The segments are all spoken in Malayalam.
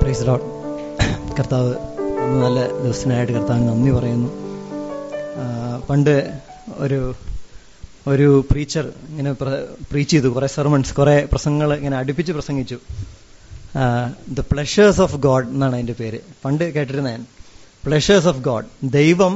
പ്രൈസ് ലോഡ് കർത്താവ് ഇന്ന് നല്ല ദിവസത്തിനായിട്ട് കർത്താവിന് നന്ദി പറയുന്നു ആ, പണ്ട് ഒരു ഒരു പ്രീച്ചർ ഇങ്ങനെ പ്രീച്ച് ചെയ്തു കുറെ സെർമൺസ് കുറെ പ്രസംഗങ്ങൾ ഇങ്ങനെ അടുപ്പിച്ച് പ്രസംഗിച്ചു ദ പ്ലഷേഴ്സ് ഓഫ് ഗോഡ് എന്നാണ് അതിന്റെ പേര് പണ്ട് കേട്ടിരുന്ന ഞാൻ പ്ലഷേഴ്സ് ഓഫ് ഗോഡ് ദൈവം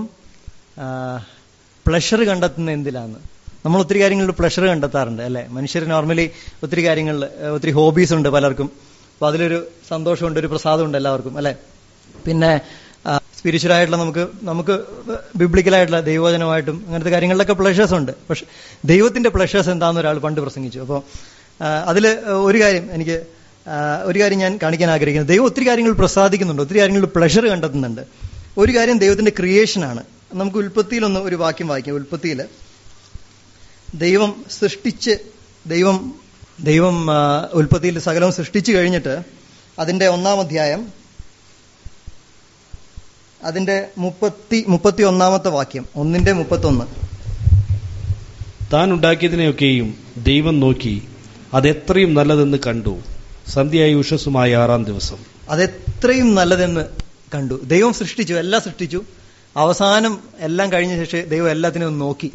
പ്ലഷർ കണ്ടെത്തുന്ന എന്തിലാന്ന് നമ്മൾ ഒത്തിരി കാര്യങ്ങളിൽ പ്ലഷർ കണ്ടെത്താറുണ്ട് അല്ലെ മനുഷ്യർ നോർമലി ഒത്തിരി കാര്യങ്ങളിൽ ഒത്തിരി ഹോബീസ് ഉണ്ട് പലർക്കും അപ്പൊ അതിലൊരു സന്തോഷമുണ്ട് ഒരു പ്രസാദമുണ്ട് എല്ലാവർക്കും അല്ലെ പിന്നെ സ്പിരിച്വൽ ആയിട്ടുള്ള നമുക്ക് നമുക്ക് ബിബ്ലിക്കലായിട്ടുള്ള ദൈവവചനമായിട്ടും അങ്ങനത്തെ കാര്യങ്ങളിലൊക്കെ പ്ലഷേഴ്സ് ഉണ്ട് പക്ഷെ ദൈവത്തിന്റെ പ്ലഷേഴ്സ് എന്താണെന്ന് ഒരാൾ പണ്ട് പ്രസംഗിച്ചു അപ്പോൾ അതിൽ ഒരു കാര്യം എനിക്ക് ആ, ഒരു കാര്യം ഞാൻ കാണിക്കാൻ ആഗ്രഹിക്കുന്നത് ദൈവം ഒത്തിരി കാര്യങ്ങൾ പ്രസാദിക്കുന്നുണ്ട് ഒത്തിരി കാര്യങ്ങളിൽ പ്ലഷർ കണ്ടെത്തുന്നുണ്ട് ഒരു കാര്യം ദൈവത്തിന്റെ ക്രിയേഷനാണ് നമുക്ക് ഉൽപ്പത്തിയിലൊന്ന് ഒരു വാക്യം വായിക്കാം ഉൽപ്പത്തിയിൽ ദൈവം സൃഷ്ടിച്ച് ദൈവം ദൈവം ആ, ഉൽപ്പത്തിയിൽ സകലവും സൃഷ്ടിച്ചു കഴിഞ്ഞിട്ട് അതിന്റെ ഒന്നാം അധ്യായം അതിന്റെ മുപ്പത്തി മുപ്പത്തി ഒന്നാമത്തെ വാക്യം ഒന്നിന്റെ മുപ്പത്തൊന്ന് താൻ ഉണ്ടാക്കിയതിനെയൊക്കെയും ദൈവം നോക്കി അതെത്രയും നല്ലതെന്ന് കണ്ടു സന്ധ്യയായി ഉഷസ്സുമായ ആറാം ദിവസം അതെത്രയും നല്ലതെന്ന് കണ്ടു ദൈവം സൃഷ്ടിച്ചു എല്ലാം സൃഷ്ടിച്ചു അവസാനം എല്ലാം കഴിഞ്ഞ ശേഷം ദൈവം എല്ലാത്തിനും ഒന്ന് നോക്കി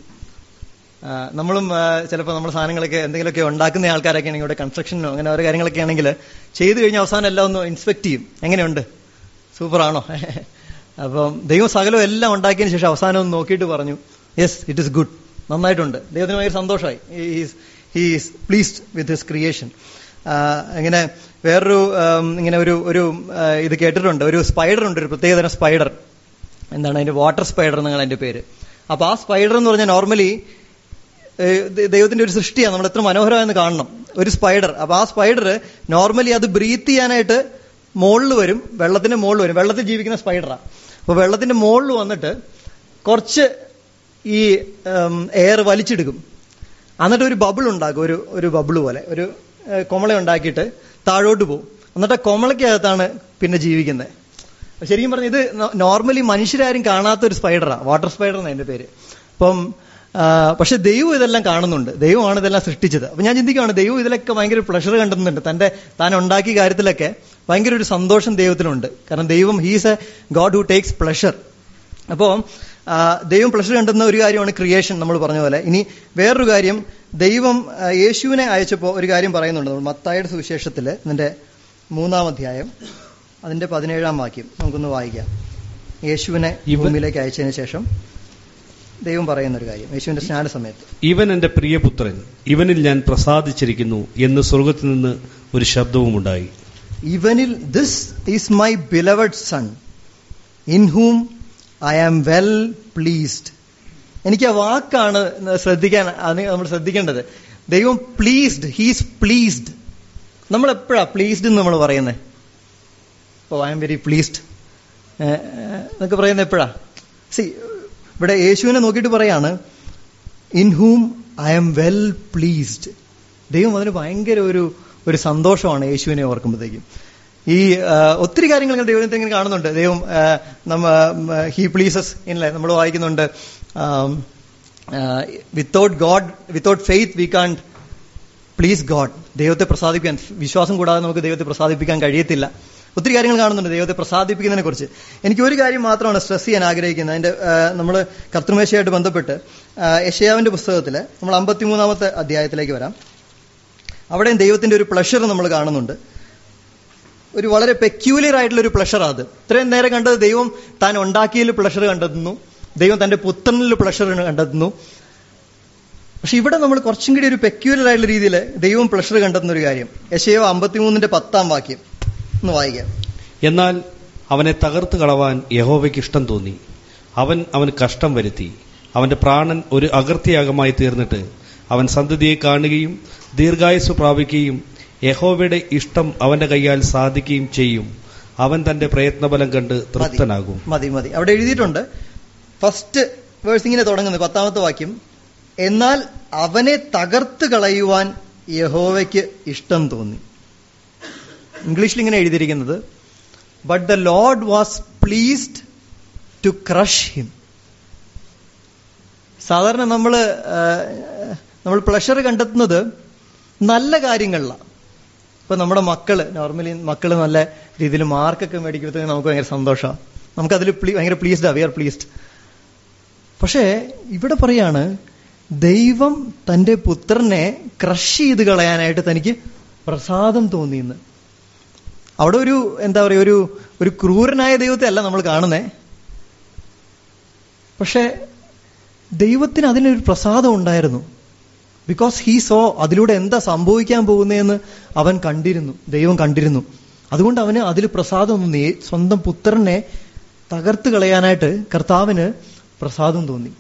ആ, നമ്മളും ചിലപ്പോൾ നമ്മുടെ സാധനങ്ങളൊക്കെ എന്തെങ്കിലുമൊക്കെ ഉണ്ടാക്കുന്ന ആൾക്കാരൊക്കെ ആണെങ്കിൽ ഇവിടെ കൺസ്ട്രക്ഷനോ അങ്ങനെ ഓരോ കാര്യങ്ങളൊക്കെ ആണെങ്കിൽ ചെയ്തു കഴിഞ്ഞ അവസാനം എല്ലാം ഒന്ന് ഇൻസ്പെക്ട് ചെയ്യും എങ്ങനെയുണ്ട് സൂപ്പറാണോ അപ്പം ദൈവം സകലം എല്ലാം ഉണ്ടാക്കിയതിന് ശേഷം അവസാനം ഒന്ന് നോക്കിയിട്ട് പറഞ്ഞു യെസ് ഇറ്റ് ഇസ് ഗുഡ് നന്നായിട്ടുണ്ട് ദൈവത്തിന് ഭയങ്കര സന്തോഷമായി he is pleased with his creation ഇങ്ങനെ വേറൊരു ആം, ഇങ്ങനെ ഒരു ഒരു ആ, ഇത് കേട്ടിട്ടുണ്ട് ഒരു സ്പൈഡർ ഉണ്ട് ഒരു പ്രത്യേകതരം സ്പൈഡർ എന്താണ് അതിന്റെ വാട്ടർ സ്പൈഡർ എന്നാണ് അതിന്റെ പേര് അപ്പൊ ആ സ്പൈഡർ എന്ന് പറഞ്ഞാൽ നോർമലി ദൈവത്തിന്റെ ഒരു സൃഷ്ടിയാണ് നമ്മൾ എത്ര മനോഹരമായെന്ന് കാണണം ഒരു സ്പൈഡർ അപ്പൊ ആ സ്പൈഡർ നോർമലി അത് ബ്രീത്ത് ചെയ്യാനായിട്ട് മുകളിൽ വരും വെള്ളത്തിന്റെ മുകളിൽ വരും വെള്ളത്തിൽ ജീവിക്കുന്ന സ്പൈഡറാണ് അപ്പൊ വെള്ളത്തിന്റെ മുകളിൽ വന്നിട്ട് കുറച്ച് ഈ എയർ വലിച്ചെടുക്കും എന്നിട്ട് ഒരു ബബിൾ ഉണ്ടാക്കും ഒരു ഒരു ബബിൾ പോലെ ഒരു ഏഹ്, കൊമള ഉണ്ടാക്കിയിട്ട് താഴോട്ട് പോകും എന്നിട്ട് ആ കൊമളയ്ക്കകത്താണ് പിന്നെ ജീവിക്കുന്നത് ശരിക്കും പറഞ്ഞ ഇത് നോർമലി മനുഷ്യരാരും കാണാത്ത ഒരു സ്പൈഡറാണ് വാട്ടർ സ്പൈഡർ എന്നാണ് എന്റെ പേര് അപ്പം ആ, പക്ഷെ ദൈവം ഇതെല്ലാം കാണുന്നുണ്ട് ദൈവമാണ് ഇതെല്ലാം സൃഷ്ടിച്ചത് അപ്പൊ ഞാൻ ചിന്തിക്കുകയാണ് ദൈവം ഇതിലൊക്കെ ഭയങ്കര പ്ലഷർ കണ്ടെത്തുന്നുണ്ട് തന്റെ താൻ ഉണ്ടാക്കിയ കാര്യത്തിലൊക്കെ ഭയങ്കര ഒരു സന്തോഷം ദൈവത്തിനുണ്ട് കാരണം ദൈവം he's a God who takes pleasure അപ്പോൾ ദൈവം പ്ലഷർ കണ്ടെത്തുന്ന ഒരു കാര്യമാണ് ക്രിയേഷൻ നമ്മൾ പറഞ്ഞ പോലെ ഇനി വേറൊരു കാര്യം ദൈവം ആ, യേശുവിനെ അയച്ചപ്പോൾ ഒരു കാര്യം പറയുന്നുണ്ട് നമ്മൾ മത്തായുടെ സുവിശേഷത്തിൽ ഇതിന്റെ മൂന്നാം അധ്യായം അതിന്റെ പതിനേഴാം വാക്യം നമുക്കൊന്ന് വായിക്കാം യേശുവിനെ ഇവ- ഭൂമിയിലേക്ക് അയച്ചതിന് ശേഷം ദൈവം പറയുന്ന ഒരു കാര്യം യേശുവിന്റെ സ്നാന സമയത്ത് ഇവൻ എന്റെ പ്രിയപുത്രൻ ഇവനിൽ ഞാൻ പ്രസാദിച്ചിരിക്കുന്നു എന്ന് സ്വർഗത്തിൽ നിന്ന് ഒരു ശബ്ദവുമുണ്ടായി ഇവനിൽ this is my beloved son in whom I am well pleased എനിക്ക് ആ വാക്കാണ് ശ്രദ്ധിക്കാൻ അത് നമ്മൾ ശ്രദ്ധിക്കേണ്ടത് ദൈവം പ്ലീസ്ഡ് ഹീസ് പ്ലീസ്ഡ് നമ്മൾ എപ്പോഴാ പ്ലീസ്ഡ് എന്ന് നമ്മൾ പറയുന്നത് oh I'm very pleased എന്നൊക്കെ പറയുന്നത് എപ്പോഴാ സി ഇവിടെ യേശുവിനെ നോക്കിയിട്ട് പറയാണ് in whom I'm well pleased ദൈവം അതിന് ഭയങ്കര ഒരു ഒരു സന്തോഷമാണ് യേശുവിനെ ഓർക്കുമ്പോഴത്തേക്കും ഈ ആ, ഒത്തിരി കാര്യങ്ങൾ ഇങ്ങനെ ദൈവത്തെ ഇങ്ങനെ കാണുന്നുണ്ട് ദൈവം ആ, നമ്മ ഹി പ്ലീസസ് ഇല്ലേ നമ്മൾ വായിക്കുന്നുണ്ട് without God without faith we can please God ദൈവത്തെ പ്രസാദിപ്പിക്കാൻ വിശ്വാസം കൂടാതെ നമുക്ക് ദൈവത്തെ പ്രസാദിപ്പിക്കാൻ കഴിയത്തില്ല ഒത്തിരി കാര്യങ്ങൾ കാണുന്നുണ്ട് ദൈവത്തെ പ്രസാദിപ്പിക്കുന്നതിനെ കുറിച്ച് എനിക്ക് ഒരു കാര്യം മാത്രമാണ് സ്ട്രെസ് ചെയ്യാൻ ആഗ്രഹിക്കുന്നത് അതിന്റെ നമ്മൾ കർത്തൃമേശയായിട്ട് ബന്ധപ്പെട്ട് യശയാവിന്റെ പുസ്തകത്തിൽ നമ്മൾ അമ്പത്തിമൂന്നാമത്തെ അധ്യായത്തിലേക്ക് വരാം അവിടെയും ദൈവത്തിന്റെ ഒരു പ്ലഷർ നമ്മൾ കാണുന്നുണ്ട് ഒരു വളരെ പെക്യൂലിയർ ആയിട്ടുള്ള ഒരു പ്ലഷർ അത് ഇത്രയും നേരം കണ്ടത് ദൈവം താൻ ഉണ്ടാക്കിയതിൽ പ്ലഷർ കണ്ടെത്തുന്നു ദൈവം തന്റെ പുത്രനിൽ പ്ലഷർ കണ്ടെത്തുന്നു പക്ഷെ ഇവിടെ നമ്മൾ കുറച്ചും കൂടി ഒരു പെക്യൂലർ ആയിട്ടുള്ള രീതിയിൽ ദൈവം പ്ലഷർ കണ്ടെത്തുന്ന ഒരു കാര്യം യശയോ അമ്പത്തിമൂന്നിന്റെ പത്താം വാക്യം ഒന്ന് വായിക്കാം എന്നാൽ അവനെ തകർത്ത് കളവാൻ യഹോവയ്ക്ക് ഇഷ്ടം തോന്നി അവൻ അവന് കഷ്ടം വരുത്തി അവന്റെ പ്രാണൻ ഒരു അകൃത്യയാഗമായി തീർന്നിട്ട് അവൻ സന്തതിയെ കാണുകയും ദീർഘായുസ് പ്രാപിക്കുകയും യഹോവയുടെ ഇഷ്ടം അവന്റെ കൈയാൽ സാധിക്കുകയും ചെയ്യും അവൻ തന്റെ പ്രയത്നബലം കണ്ട് തൃപ്തനാകും മതി മതി അവിടെ എഴുതിയിട്ടുണ്ട് ഫസ്റ്റ് വേഴ്സ് ഇങ്ങനെ തുടങ്ങുന്നത് പത്താമത്തെ വാക്യം എന്നാൽ അവനെ തകർത്ത് കളയുവാൻ യഹോവയ്ക്ക് ഇഷ്ടം തോന്നി ഇംഗ്ലീഷിൽ ഇങ്ങനെ എഴുതിയിരിക്കുന്നത് but the Lord was pleased to crush him സാധാരണ നമ്മൾ നമ്മൾ പ്ലഷർ കണ്ടെത്തുന്നത് നല്ല കാര്യങ്ങളിലാണ് ഇപ്പൊ നമ്മുടെ മക്കള് നോർമലി മക്കള് നല്ല രീതിയിൽ മാർക്കൊക്കെ മേടിക്കുമ്പോഴത്തേക്ക് നമുക്ക് ഭയങ്കര സന്തോഷമാണ് നമുക്കതിൽ പ്ലീ- ഭയങ്കര പ്ലീസ്ഡ് വി ആർ പ്ലീസ്ഡ് പക്ഷേ ഇവിടെ പറയാണ് ദൈവം തന്റെ പുത്രനെ ക്രഷ് ചെയ്ത് കളയാനായിട്ട് തനിക്ക് പ്രസാദം തോന്നിയെന്ന് അവിടെ ഒരു എന്താ പറയുക ഒരു ഒരു ക്രൂരനായ ദൈവത്തെ അല്ല നമ്മൾ കാണുന്നേ പക്ഷേ ദൈവത്തിന് അതിനൊരു പ്രസാദം ഉണ്ടായിരുന്നു ബിക്കോസ് ഹീ സോ അതിലൂടെ എന്താ സംഭവിക്കാൻ പോകുന്നതെന്ന് അവൻ കണ്ടിരുന്നു ദൈവം കണ്ടിരുന്നു അതുകൊണ്ട് അവന് അതിൽ പ്രസാദം തോന്നി സ്വന്തം പുത്രനെ തകർത്ത് കളയാനായിട്ട് കർത്താവിന് പ്രസാദം തോന്നി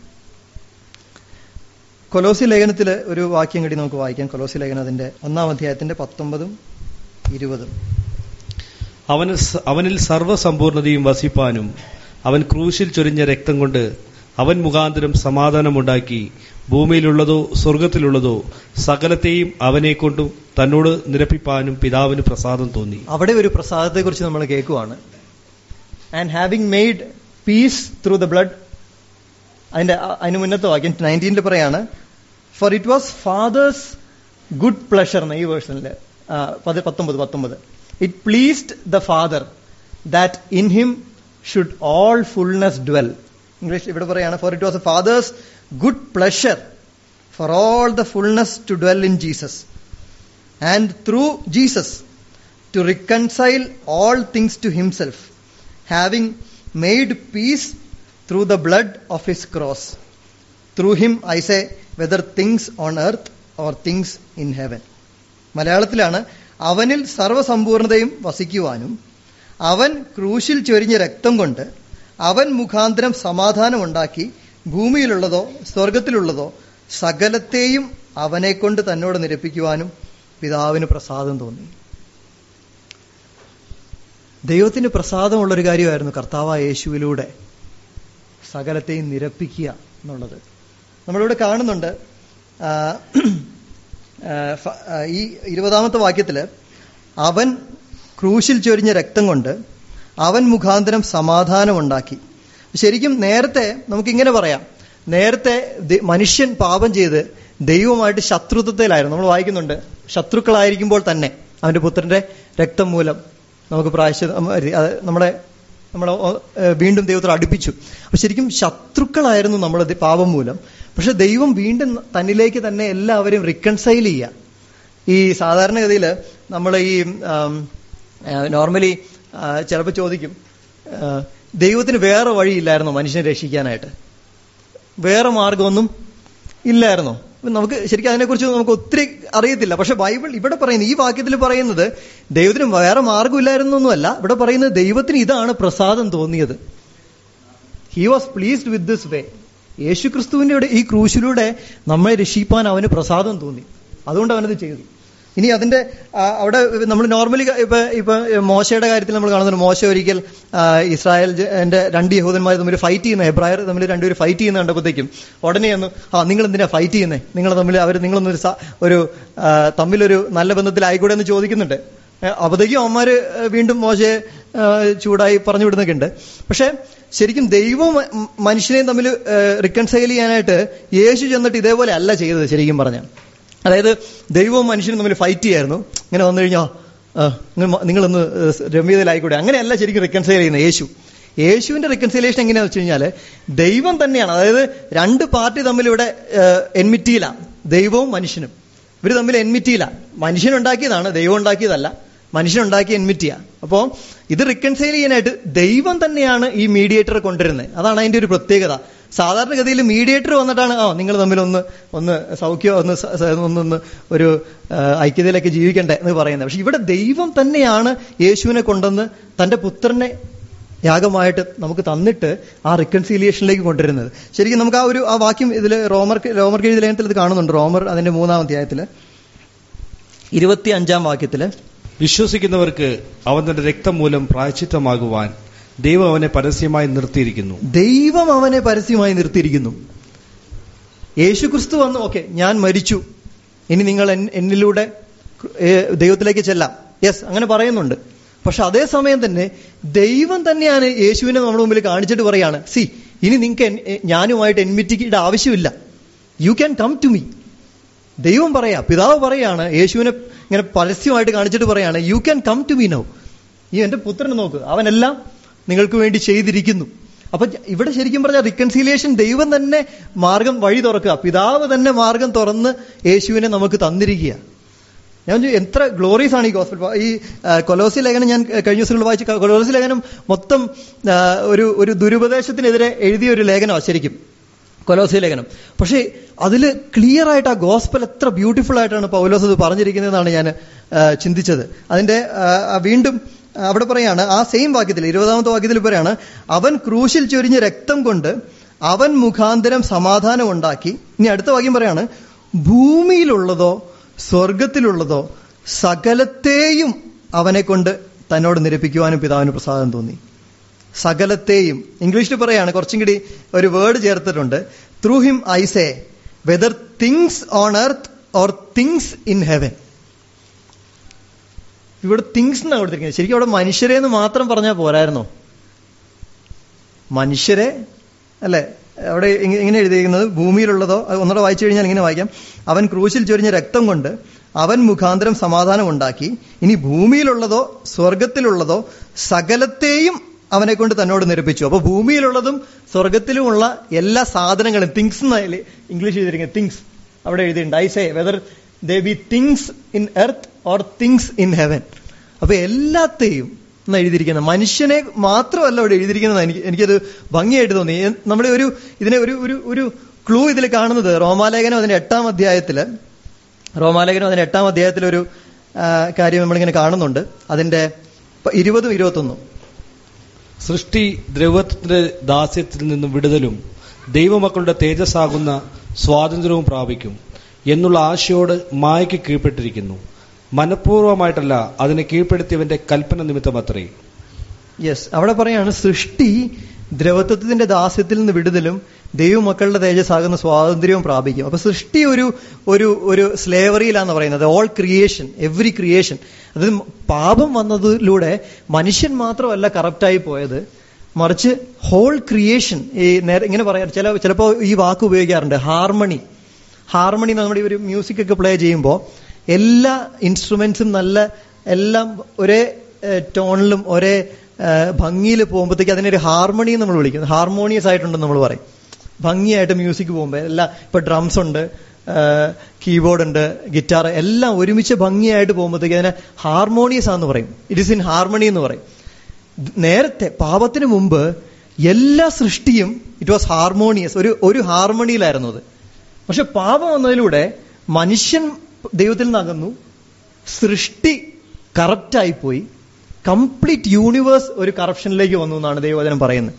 കൊലോസി ലേഖനത്തിൽ ഒരു വാക്യം കൂടി നമുക്ക് വായിക്കാം കൊലോസി ലേഖനത്തിന്റെ ഒന്നാം അധ്യായത്തിന്റെ പത്തൊമ്പതും ഇരുപതും അവന് സ- അവനിൽ സർവ്വസമ്പൂർണതയും വസിപ്പാനും അവൻ ക്രൂശിൽ ചൊരിഞ്ഞ രക്തം കൊണ്ട് അവൻ മുഖാന്തരം സമാധാനമുണ്ടാക്കി ഭൂമിയിലുള്ളതോ സ്വർഗത്തിലുള്ളതോ സകലത്തെയും അവനെ കൊണ്ടും തന്നോട് നിരപ്പിപ്പാനും പിതാവിന് പ്രസാദം തോന്നി അവിടെ ഒരു പ്രസാദത്തെ കുറിച്ച് നമ്മൾ കേൾക്കുവാണ് and having made peace through the blood അതിന്റെ അ- അതിന് മുന്നത്തെ വാക്യം നയൻറ്റീനിൽ പറയാണ് for it was Father's good pleasure എന്ന ഈ വേർഷനിൽ പത്തൊമ്പത് പത്തൊമ്പത് it pleased the Father that in him should all fullness dwell English ഇവിടെ പറയാണ് for it was a Father's good pleasure for all the fullness to dwell in Jesus and through Jesus to reconcile all things to himself, having made peace through the blood of his cross. Through him, I say, whether things on earth or things in heaven. മലയാളത്തിലാണ് അവനിൽ സർവസമ്പൂർണതയും വസിക്കുവാനും അവൻ ക്രൂശിൽ ചൊരിഞ്ഞ രക്തം കൊണ്ട് അവൻ മുഖാന്തരം സമാധാനമുണ്ടാക്കി ഭൂമിയിലുള്ളതോ സ്വർഗത്തിലുള്ളതോ സകലത്തെയും അവനെ കൊണ്ട് തന്നോട് നിരപ്പിക്കുവാനും പിതാവിന് പ്രസാദം തോന്നി ദൈവത്തിന് പ്രസാദമുള്ള ഒരു കാര്യമായിരുന്നു കർത്താവായ യേശുവിലൂടെ സകലത്തെയും നിരപ്പിക്കുക എന്നുള്ളത് നമ്മളിവിടെ കാണുന്നുണ്ട് ആ, ആ, ഫ- ആ, ഈ ഇരുപതാമത്തെ വാക്യത്തില് അവൻ ക്രൂശിൽ ചൊരിഞ്ഞ രക്തം കൊണ്ട് അവൻ മുഖാന്തരം സമാധാനമുണ്ടാക്കി ശരിക്കും നേരത്തെ നമുക്കിങ്ങനെ പറയാം നേരത്തെ ദ- മനുഷ്യൻ പാപം ചെയ്ത് ദൈവമായിട്ട് ശത്രുത്വത്തിലായിരുന്നു നമ്മൾ വായിക്കുന്നുണ്ട് ശത്രുക്കളായിരിക്കുമ്പോൾ തന്നെ അവന്റെ പുത്രന്റെ രക്തം മൂലം നമുക്ക് പ്രായശ്ച നമ്മളെ നമ്മളെ ഒ- ഏഹ് വീണ്ടും ദൈവത്തോട് അടുപ്പിച്ചു അപ്പൊ ശരിക്കും ശത്രുക്കളായിരുന്നു നമ്മൾ പാപം മൂലം പക്ഷെ ദൈവം വീണ്ടും തന്നിലേക്ക് തന്നെ എല്ലാവരെയും റിക്കൺസൈൽ ചെയ്യുക ഈ സാധാരണഗതിയിൽ നമ്മൾ ഈ നോർമലി ചിലപ്പോൾ ചോദിക്കും ആ, ദൈവത്തിന് വേറെ വഴിയില്ലായിരുന്നോ മനുഷ്യനെ രക്ഷിക്കാനായിട്ട് വേറെ മാർഗമൊന്നും ഇല്ലായിരുന്നോ അപ്പൊ നമുക്ക് ശരിക്കും അതിനെക്കുറിച്ച് നമുക്ക് ഒത്തിരി അറിയത്തില്ല പക്ഷെ ബൈബിൾ ഇവിടെ പറയുന്നത് ഈ വാക്യത്തിൽ പറയുന്നത് ദൈവത്തിന് വേറെ മാർഗമില്ലായിരുന്നൊന്നുമല്ല ഇവിടെ പറയുന്നത് ദൈവത്തിന് ഇതാണ് പ്രസാദം തോന്നിയത് he was pleased with this way യേശു ക്രിസ്തുവിന്റെ ഇവിടെ ഈ ക്രൂശിലൂടെ നമ്മളെ രക്ഷിപ്പാൻ അവന് പ്രസാദം തോന്നി അതുകൊണ്ട് അവനത് ചെയ്തു ഇനി അതിന്റെ ആ, അവിടെ നമ്മൾ നോർമലി ഇപ്പൊ ഇപ്പൊ മോശയുടെ കാര്യത്തിൽ നമ്മൾ കാണുന്നുണ്ട് മോശ ഒരിക്കൽ ആ, ഇസ്രായേൽ ജ- ന്റെ രണ്ട് യഹൂദന്മാർ തമ്മിൽ ഫൈറ്റ് ചെയ്യുന്ന ഹെബ്രായർ തമ്മിൽ രണ്ടുപേർ ഫൈറ്റ് ചെയ്യുന്ന കണ്ടപ്പോഴത്തേക്കും ഉടനെ ഒന്ന് ആ നിങ്ങൾ എന്തിനാ ഫൈറ്റ് ചെയ്യുന്നത് നിങ്ങൾ തമ്മിൽ അവർ നിങ്ങളൊന്നൊരു സ- ഒരു ആ, തമ്മിലൊരു നല്ല ബന്ധത്തിലായിക്കൂടെ എന്ന് ചോദിക്കുന്നുണ്ട് ഏഹ് അപ്പോഴത്തേക്കും അവന്മാര് ഏഹ് വീണ്ടും മോശയെ ഏഹ് ചൂടായി പറഞ്ഞു വിടുന്നൊക്കെ ഉണ്ട് പക്ഷെ ശരിക്കും ദൈവവും മ- മനുഷ്യനെയും തമ്മിൽ റിക്കൺസൈൽ ചെയ്യാനായിട്ട് യേശു ചെന്നിട്ട് ഇതേപോലെ അല്ല ചെയ്തത് ശരിക്കും പറഞ്ഞ അതായത് ദൈവവും മനുഷ്യനും തമ്മിൽ ഫൈറ്റ് ചെയ്യായിരുന്നു ഇങ്ങനെ വന്നു കഴിഞ്ഞാൽ നിങ്ങളൊന്ന് ഏഹ് രമ്യതയിലായിക്കൂടെ അങ്ങനെയല്ല ശരിക്കും റിക്കൺസൈൽ ചെയ്യുന്നത് യേശു യേശുവിന്റെ റിക്കൺസിലേഷൻ എങ്ങനെയാണെന്ന് വെച്ച് കഴിഞ്ഞാൽ ദൈവം തന്നെയാണ് അതായത് രണ്ട് പാർട്ടി തമ്മിൽ ഇവിടെ എൻമിറ്റിയിലാണ് ദൈവവും മനുഷ്യനും ഇവർ തമ്മിൽ എൻമിറ്റിയില്ല മനുഷ്യനുണ്ടാക്കിയതാണ് ദൈവം ഉണ്ടാക്കിയതല്ല മനുഷ്യനുണ്ടാക്കിയ എൻമിറ്റിയാ അപ്പോ ഇത് റിക്കൺസൈൽ ചെയ്യാനായിട്ട് ദൈവം തന്നെയാണ് ഈ മീഡിയേറ്റർ കൊണ്ടുവരുന്നത് അതാണ് അതിന്റെ ഒരു പ്രത്യേകത സാധാരണഗതിയിൽ മീഡിയേറ്റർ വന്നിട്ടാണ് ആ നിങ്ങൾ തമ്മിൽ ഒന്ന് ഒന്ന് സൗഖ്യം ഒന്ന് സ- സ- ഒന്നൊന്ന് ഒരു ആ, ഐക്യതയിലൊക്കെ ജീവിക്കണ്ടേ എന്ന് പറയുന്നത് പക്ഷെ ഇവിടെ ദൈവം തന്നെയാണ് യേശുവിനെ കൊണ്ടുവന്ന് തന്റെ പുത്രനെ യാഗമായിട്ട് നമുക്ക് തന്നിട്ട് ആ റിക്കൺസീലിയേഷനിലേക്ക് കൊണ്ടുവരുന്നത് ശരിക്കും നമുക്ക് ആ ഒരു ആ വാക്യം ഇതിൽ റോമർ റോമർ എഴുതി ലേഖനത്തിൽ ഇത് കാണുന്നുണ്ട് റോമർ അതിന്റെ മൂന്നാം അധ്യായത്തില് ഇരുപത്തി അഞ്ചാം വാക്യത്തില് വിശ്വസിക്കുന്നവർക്ക് അവൻ തന്റെ രക്തം മൂലം പ്രായച്ചിത്തമാകുവാൻ ദൈവം അവനെ പരസ്യമായി നിർത്തിയിരിക്കുന്നു ദൈവം അവനെ പരസ്യമായി നിർത്തിയിരിക്കുന്നു യേശു ക്രിസ്തു വന്നു ഓക്കെ ഞാൻ മരിച്ചു ഇനി നിങ്ങൾ എൻ- എന്നിലൂടെ ഏ, ദൈവത്തിലേക്ക് ചെല്ലാം യെസ് അങ്ങനെ പറയുന്നുണ്ട് പക്ഷെ അതേസമയം തന്നെ ദൈവം തന്നെയാണ് യേശുവിനെ നമ്മുടെ മുമ്പിൽ കാണിച്ചിട്ട് പറയാണ് സി ഇനി നിങ്ങൾക്ക് എൻ- എ- ഞാനുമായിട്ട് എൻമിറ്റിയുടെ ആവശ്യമില്ല you can come to me ദൈവം പറയാ പിതാവ് പറയാണ് യേശുവിനെ ഇങ്ങനെ പരസ്യമായിട്ട് കാണിച്ചിട്ട് പറയാണ് you can come to me now ഈ എന്റെ പുത്രനെ നോക്ക് അവനെല്ലാം നിങ്ങൾക്ക് വേണ്ടി ചെയ്തിരിക്കുന്നു അപ്പൊ ഇവിടെ ശരിക്കും പറഞ്ഞാൽ റിക്കൺസീലിയേഷൻ ദൈവം തന്നെ മാർഗം വഴി തുറക്കുക പിതാവ് തന്നെ മാർഗം തുറന്ന് യേശുവിനെ നമുക്ക് തന്നിരിക്കുക ഞാൻ ചോദിച്ചു, എത്ര ഗ്ലോറീസ് ആണ് ഈ ഗോസ്പൽ ഈ ആ, കൊലോസി ലേഖനം ഞാൻ കഴിഞ്ഞ ദിവസങ്ങളിൽ വായിച്ച ക- കൊലോസി ലേഖനം മൊത്തം ആ, ഒരു ഒരു ദുരുപദേശത്തിനെതിരെ എഴുതിയ ഒരു ലേഖനമാണ് ശരിക്കും കൊലോസി ലേഖനം പക്ഷേ അതിൽ ക്ലിയർ ആയിട്ട് ആ ഗോസ്പൽ എത്ര ബ്യൂട്ടിഫുൾ ആയിട്ടാണ് പൗലോസ് അത് പറഞ്ഞിരിക്കുന്നതെന്നാണ് ഞാൻ ആ, ചിന്തിച്ചത് അതിന്റെ ആ, ആ, വീണ്ടും ആ, അവിടെ പറയാണ് ആ സെയിം വാക്യത്തിൽ ഇരുപതാമത്തെ വാക്യത്തിൽ പറയാണ് അവൻ ക്രൂശിൽ ചൊരിഞ്ഞ രക്തം കൊണ്ട് അവൻ മുഖാന്തരം സമാധാനം ഉണ്ടാക്കി ഇനി അടുത്ത വാക്യം പറയാണ് ഭൂമിയിലുള്ളതോ സ്വർഗത്തിലുള്ളതോ സകലത്തെയും അവനെ കൊണ്ട് തന്നോട് നിരപ്പിക്കുവാനും പിതാവിന് പ്രസാദം തോന്നി സകലത്തെയും ഇംഗ്ലീഷിൽ പറയാണ് കുറച്ചും കൂടി ഒരു വേർഡ് ചേർത്തിട്ടുണ്ട് through him I say whether things on earth or things in heaven ഇവിടെ തിങ്സ് എന്നാണ് കൊടുത്തിരിക്കുന്നത് ശരിക്കും അവിടെ മനുഷ്യരെ എന്ന് മാത്രം പറഞ്ഞാൽ പോരായിരുന്നോ മനുഷ്യരെ അല്ലെ അവിടെ ഇങ്ങ- ഇങ്ങനെ എഴുതിയിരിക്കുന്നത് ഭൂമിയിലുള്ളതോ അത് ഒന്നുകൂടെ വായിച്ചു കഴിഞ്ഞാൽ ഇങ്ങനെ വായിക്കാം അവൻ ക്രൂശിൽ ചൊരിഞ്ഞ രക്തം കൊണ്ട് അവൻ മുഖാന്തരം സമാധാനം ഉണ്ടാക്കി ഇനി ഭൂമിയിലുള്ളതോ സ്വർഗത്തിലുള്ളതോ സകലത്തെയും അവനെ കൊണ്ട് തന്നോട് നിരപ്പിച്ചു അപ്പൊ ഭൂമിയിലുള്ളതും സ്വർഗത്തിലുമുള്ള എല്ലാ സാധനങ്ങളും തിങ്സ് എന്നതിൽ ഇംഗ്ലീഷ് ചെയ്തിരിക്കുന്നത് തിങ്സ് അവിടെ എഴുതിയിട്ടുണ്ട് I say whether they be things in earth or things in heaven അപ്പൊ എല്ലാത്തെയും എന്ന് എഴുതിയിരിക്കുന്നത് മനുഷ്യനെ മാത്രമല്ല അവിടെ എഴുതിയിരിക്കുന്നത് എനിക്ക് എനിക്കത് ഭംഗിയായിട്ട് തോന്നി നമ്മൾ ഒരു ഇതിനെ ഒരു ഒരു ഒരു ക്ലൂ ഇതിൽ കാണുന്നത് റോമാലേഖനം അതിന്റെ എട്ടാം അധ്യായത്തില് റോമാലേഖനം അതിന്റെ എട്ടാം അധ്യായത്തിൽ ഒരു ആ, കാര്യം നമ്മളിങ്ങനെ കാണുന്നുണ്ട് അതിന്റെ പ- ഇരുപതും ഇരുപത്തൊന്നും സൃഷ്ടി ദ്രവത്വത്തിന്റെ ദാസ്യത്തിൽ നിന്നും വിടുതലും ദൈവമക്കളുടെ തേജസ്സാകുന്ന സ്വാതന്ത്ര്യവും പ്രാപിക്കും എന്നുള്ള ആശയോട് മായയ്ക്ക് കീഴ്പ്പെട്ടിരിക്കുന്നു മനഃപൂർവ്വമായിട്ടല്ല അതിനെ കീഴ്പ്പെടുത്തിയവന്റെ കൽപ്പന നിമിത്തമത്രേ യെസ് അവിടെ പറയാണ് സൃഷ്ടി ദ്രവത്വത്തിന്റെ ദാസ്യത്തിൽ നിന്ന് വിടുതലും ദൈവമക്കളുടെ തേജസ്സാകുന്ന സ്വാതന്ത്ര്യവും പ്രാപിക്കും അപ്പൊ സൃഷ്ടി ഒരു ഒരു ഒരു സ്ലേവറിയിലാന്ന് പറയുന്നത് ഓൾ ക്രിയേഷൻ എവറി ക്രിയേഷൻ അത് പാപം വന്നതിലൂടെ മനുഷ്യൻ മാത്രമല്ല കറപ്റ്റായി പോയത് മറിച്ച് ഹോൾ ക്രിയേഷൻ ഈ നേരെ ഇങ്ങനെ പറയാം ചില ചിലപ്പോൾ ഈ വാക്ക് ഉപയോഗിക്കാറുണ്ട് ഹാർമണി ഹാർമണി നമ്മുടെ ഈ ഒരു മ്യൂസിക് ഒക്കെ പ്ലേ ചെയ്യുമ്പോൾ എല്ലാ ഇൻസ്ട്രുമെന്റ്സും നല്ല എല്ലാം ഒരേ ടോണിലും ഒരേ ഭംഗിയിൽ പോകുമ്പോഴത്തേക്ക് അതിനൊരു ഹാർമണി നമ്മൾ വിളിക്കും ഹാർമോണിയസ് ആയിട്ടുണ്ടെന്ന് നമ്മൾ പറയും ഭംഗിയായിട്ട് മ്യൂസിക് പോകുമ്പോൾ എല്ലാം ഇപ്പൊ ഡ്രംസ് ഉണ്ട് കീബോർഡ് ഉണ്ട് ഗിറ്റാർ എല്ലാം ഒരുമിച്ച് ഭംഗിയായിട്ട് പോകുമ്പോഴത്തേക്ക് അതിനെ ഹാർമോണിയസ് ആണെന്ന് പറയും ഇറ്റ് ഇസ് ഇൻ ഹാർമണി എന്ന് പറയും നേരത്തെ പാപത്തിന് മുമ്പ് എല്ലാ സൃഷ്ടിയും ഇറ്റ് വാസ് ഹാർമോണിയസ് ഒരു ഒരു ഹാർമണിയിലായിരുന്നു അത് പക്ഷെ പാപം വന്നതിലൂടെ മനുഷ്യൻ ദൈവത്തിൽ നിന്നകന്നു സൃഷ്ടി കറപ്റ്റായി പോയി കംപ്ലീറ്റ് യൂണിവേഴ്സ് ഒരു കറപ്ഷനിലേക്ക് വന്നു എന്നാണ് ദൈവവചനം പറയുന്നത്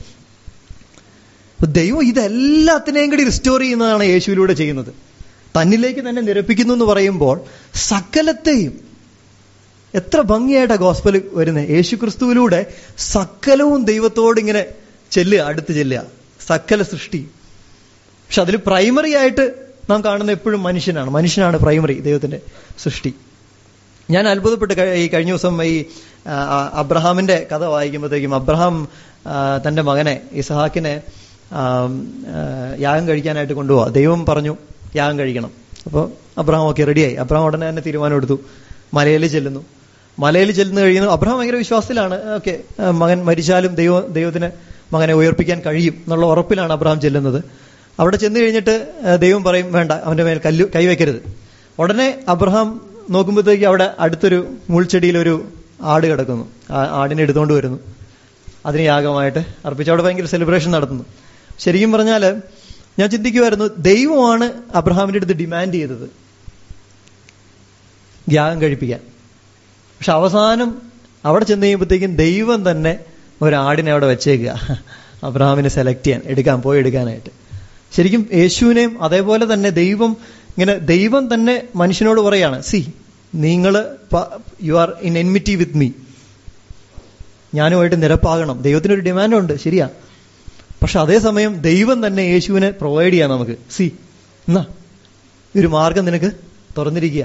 അപ്പൊ ദൈവം ഇതെല്ലാത്തിനെയും കൂടി റിസ്റ്റോർ ചെയ്യുന്നതാണ് യേശുവിലൂടെ ചെയ്യുന്നത് തന്നിലേക്ക് തന്നെ നിരപ്പിക്കുന്നു എന്ന് പറയുമ്പോൾ സകലത്തെയും എത്ര ഭംഗിയായിട്ടാ ഗോസ്പൽ വരുന്നത് യേശു ക്രിസ്തുവിലൂടെ സകലവും ദൈവത്തോട് ഇങ്ങനെ ചെല്ലുക അടുത്ത് ചെല്ലുക സകല സൃഷ്ടി പക്ഷെ അതിൽ പ്രൈമറി ആയിട്ട് നാം കാണുന്ന എപ്പോഴും മനുഷ്യനാണ് മനുഷ്യനാണ് പ്രൈമറി ദൈവത്തിന്റെ സൃഷ്ടി ഞാൻ അത്ഭുതപ്പെട്ട് കഴി- ഈ കഴിഞ്ഞ ദിവസം ഈ ആ, ആ, അബ്രഹാമിന്റെ കഥ വായിക്കുമ്പോഴത്തേക്കും അബ്രഹാം ആ, തന്റെ മകനെ ഇസഹാക്കിനെ ആ, ആ, യാഗം കഴിക്കാനായിട്ട് കൊണ്ടുപോവാ ദൈവം പറഞ്ഞു യാഗം കഴിക്കണം അപ്പോൾ അബ്രഹാം ഒക്കെ റെഡിയായി അബ്രഹാം ഉടനെ തന്നെ തീരുമാനം എടുത്തു മലയിൽ ചെല്ലുന്നു മലയിൽ ചെല്ലുന്നു കഴിയുന്നു അബ്രഹാം ഭയങ്കര വിശ്വാസത്തിലാണ് ഓക്കെ മകൻ മരിച്ചാലും ദൈവം ദൈവത്തിന് മകനെ ഉയർപ്പിക്കാൻ കഴിയും എന്നുള്ള ഉറപ്പിലാണ് അബ്രഹാം ചെല്ലുന്നത് അവിടെ ചെന്ന് കഴിഞ്ഞിട്ട് ആ, ദൈവം പറയും വേണ്ട അവന്റെ മേൽ കല്ല് കൈവയ്ക്കരുത് ഉടനെ അബ്രഹാം നോക്കുമ്പോഴത്തേക്ക് അവിടെ അടുത്തൊരു മുൾച്ചെടിയിൽ ഒരു ആട് കിടക്കുന്നു ആ ആടിനെ എടുത്തുകൊണ്ട് വരുന്നു അതിന് യാഗമായിട്ട് അർപ്പിച്ച് അവിടെ ഭയങ്കര സെലിബ്രേഷൻ നടത്തുന്നു ശരിക്കും പറഞ്ഞാൽ ഞാൻ ചിന്തിക്കുമായിരുന്നു ദൈവമാണ് അബ്രഹാമിന്റെ അടുത്ത് ഡിമാൻഡ് ചെയ്തത് യാഗം കഴിപ്പിക്കാൻ പക്ഷെ അവസാനം അവിടെ ചെന്ന് കഴിയുമ്പോഴത്തേക്കും ദൈവം തന്നെ ഒരാടിനെ അവിടെ വെച്ചേക്കുക അബ്രഹാമിനെ സെലക്ട് ചെയ്യാൻ എടുക്കാൻ പോയി എടുക്കാനായിട്ട് ശരിക്കും യേശുവിനെയും അതേപോലെ തന്നെ ദൈവം ഇങ്ങനെ ദൈവം തന്നെ മനുഷ്യനോട് പറയാണ് സി നിങ്ങൾ you are in enmity with me ഞാനുമായിട്ട് നിരപ്പാകണം ദൈവത്തിനൊരു ഡിമാൻഡുണ്ട് ശരിയാ പക്ഷെ അതേസമയം ദൈവം തന്നെ യേശുവിനെ പ്രൊവൈഡ് ചെയ്യാം നമുക്ക് സി എന്നാ ഈ ഒരു മാർഗം നിനക്ക് തുറന്നിരിക്കുക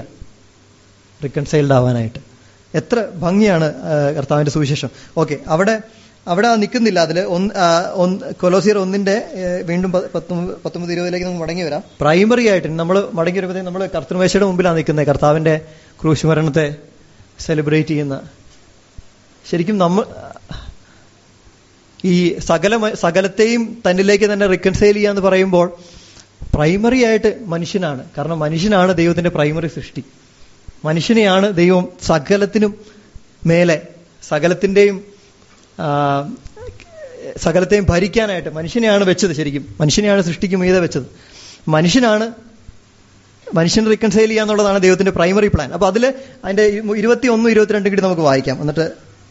റിക്കൺസൈൽഡ് ആവാനായിട്ട് എത്ര ഭംഗിയാണ് ആ, കർത്താവിന്റെ സുവിശേഷം ഓക്കെ അവിടെ അവിടെ നിൽക്കുന്നില്ല അതിൽ ഒന്ന് ആ, ഒന്ന് കൊലോസിയർ ഒന്നിന്റെ ഏ, വീണ്ടും പ- പത്തൊമ്പത് പത്തൊമ്പത് ഇരുപതിലേക്ക് നമുക്ക് മടങ്ങി വരാം പ്രൈമറി ആയിട്ട് നമ്മൾ മടങ്ങി വരുമ്പോഴത്തേക്ക് നമ്മൾ കർത്തൃമേശയുടെ മുമ്പിലാണ് നിൽക്കുന്നത് കർത്താവിന്റെ ക്രൂശുമരണത്തെ സെലിബ്രേറ്റ് ചെയ്യുന്ന ശരിക്കും നമ്മൾ ഈ സകല സകലത്തെയും തന്നിലേക്ക് തന്നെ റിക്കൺസൈൽ ചെയ്യാന്ന് പറയുമ്പോൾ പ്രൈമറി ആയിട്ട് മനുഷ്യനാണ് കാരണം മനുഷ്യനാണ് ദൈവത്തിന്റെ പ്രൈമറി സൃഷ്ടി മനുഷ്യനെയാണ് ദൈവം സകലത്തിനും മേലെ സകലത്തിന്റെയും ആ, സകലത്തെയും ഭരിക്കാനായിട്ട് മനുഷ്യനെയാണ് വെച്ചത് ശരിക്കും മനുഷ്യനെയാണ് സൃഷ്ടിക്ക് മീതെ വെച്ചത് മനുഷ്യനാണ് മനുഷ്യനെ റിക്കൺസൈൽ ചെയ്യുക എന്നുള്ളതാണ് ദൈവത്തിന്റെ പ്രൈമറി പ്ലാൻ അപ്പൊ അതിൽ അതിന്റെ ഇരുപത്തി ഒന്ന് ഇരുപത്തിരണ്ടും കൂടി നമുക്ക് വായിക്കാം എന്നിട്ട്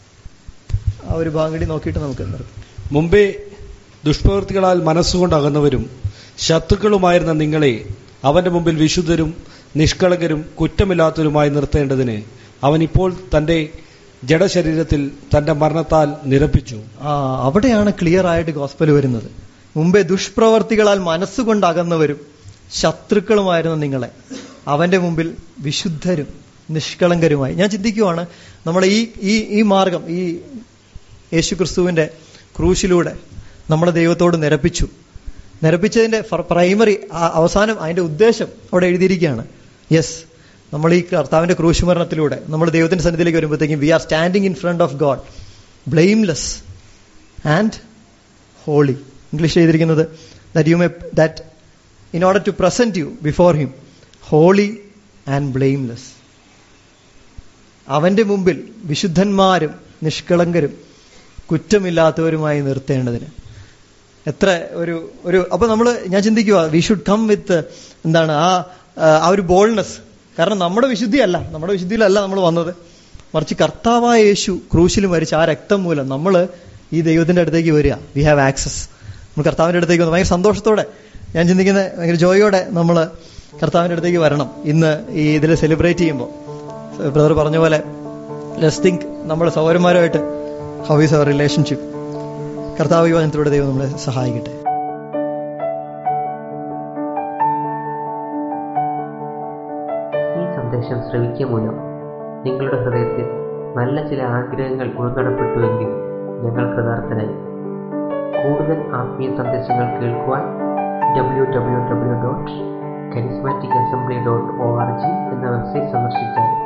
ആ ഒരു ഭാഗം കൂടി നോക്കിയിട്ട് നമുക്ക് നിർത്താം മുമ്പേ ദുഷ്പ്രവൃത്തികളാൽ മനസ്സുകൊണ്ട് അകന്നവരും ശത്രുക്കളുമായിരുന്ന നിങ്ങളെ അവന്റെ മുമ്പിൽ വിശുദ്ധരും നിഷ്കളങ്കരും കുറ്റമില്ലാത്തവരുമായി നിർത്തേണ്ടതിന് അവൻ ഇപ്പോൾ തന്റെ ജഡശരീരത്തിൽ തന്റെ മരണത്താൽ നിരപ്പിച്ചു ആ അവിടെയാണ് ക്ലിയർ ആയിട്ട് ഗോസ്പൽ വരുന്നത് മുമ്പേ ദുഷ്പ്രവർത്തികളാൽ മനസ്സുകൊണ്ട് അകന്നവരും ശത്രുക്കളുമായിരുന്ന നിങ്ങളെ അവന്റെ മുമ്പിൽ വിശുദ്ധരും നിഷ്കളങ്കരുമായി ഞാൻ ചിന്തിക്കുവാണ് നമ്മുടെ ഈ ഈ ഈ മാർഗം ഈ യേശു ക്രിസ്തുവിന്റെ ക്രൂശിലൂടെ നമ്മുടെ ദൈവത്തോട് നിരപ്പിച്ചു നിരപ്പിച്ചതിന്റെ പ്രൈമറി അവസാനം അതിന്റെ ഉദ്ദേശം അവിടെ എഴുതിയിരിക്കുകയാണ് യെസ് നമ്മൾ ഈ കർത്താവിന്റെ ക്രൂശുമരണത്തിലൂടെ നമ്മൾ ദൈവത്തിന്റെ സന്നിധിയിലേക്ക് വരുമ്പോഴത്തേക്കും we are standing in front of God blameless and holy English ചെയ്തിരിക്കുന്നത് that you may that in order to present you before him holy and blameless അവന്റെ മുമ്പിൽ വിശുദ്ധന്മാരും നിഷ്കളങ്കരും കുറ്റമില്ലാത്തവരുമായി നിർത്തേണ്ടതിന് എത്ര ഒരു ഒരു അപ്പൊ നമ്മൾ ഞാൻ ചിന്തിക്കുക വി ഷുഡ് കം വിത്ത് എന്താണ് ആ ആ ഒരു ബോൾനെസ് കാരണം നമ്മുടെ വിശുദ്ധിയല്ല നമ്മുടെ വിശുദ്ധിയിലല്ല നമ്മൾ വന്നത് മറിച്ച് കർത്താവായ യേശു ക്രൂശിൽ മരിച്ച ആ രക്തം മൂലം നമ്മൾ ഈ ദൈവത്തിന്റെ അടുത്തേക്ക് വരിക വി ഹാവ് ആക്സസ് നമ്മൾ കർത്താവിന്റെ അടുത്തേക്ക് വന്ന് ഭയങ്കര സന്തോഷത്തോടെ ഞാൻ ചിന്തിക്കുന്ന ഭയങ്കര ജോയോടെ നമ്മൾ കർത്താവിന്റെ അടുത്തേക്ക് വരണം ഇന്ന് ഈ ഇതിൽ സെലിബ്രേറ്റ് ചെയ്യുമ്പോൾ ബ്രദർ പറഞ്ഞ പോലെ ലെസ് തിങ്ക് നമ്മുടെ സൗരന്മാരുമായിട്ട് ഹൗ ഈസ് അവർ റിലേഷൻഷിപ്പ് കർത്താവ് യുവജനത്തിലൂടെ ദൈവം നമ്മളെ സഹായിക്കട്ടെ ഈ സന്ദേശം ശ്രവിക്കുക മൂലം നിങ്ങളുടെ ഹൃദയത്തിൽ നല്ല ചില ആഗ്രഹങ്ങൾ ഉൾനടപ്പെട്ടുവെങ്കിൽ ഞങ്ങൾ കൃതാർത്ഥനായി കൂടുതൽ ആത്മീയ സന്ദേശങ്ങൾ കേൾക്കുവാൻ W W W dot charismatic assembly dot O R G എന്ന വെബ്സൈറ്റ് സന്ദർശിച്ചാൽ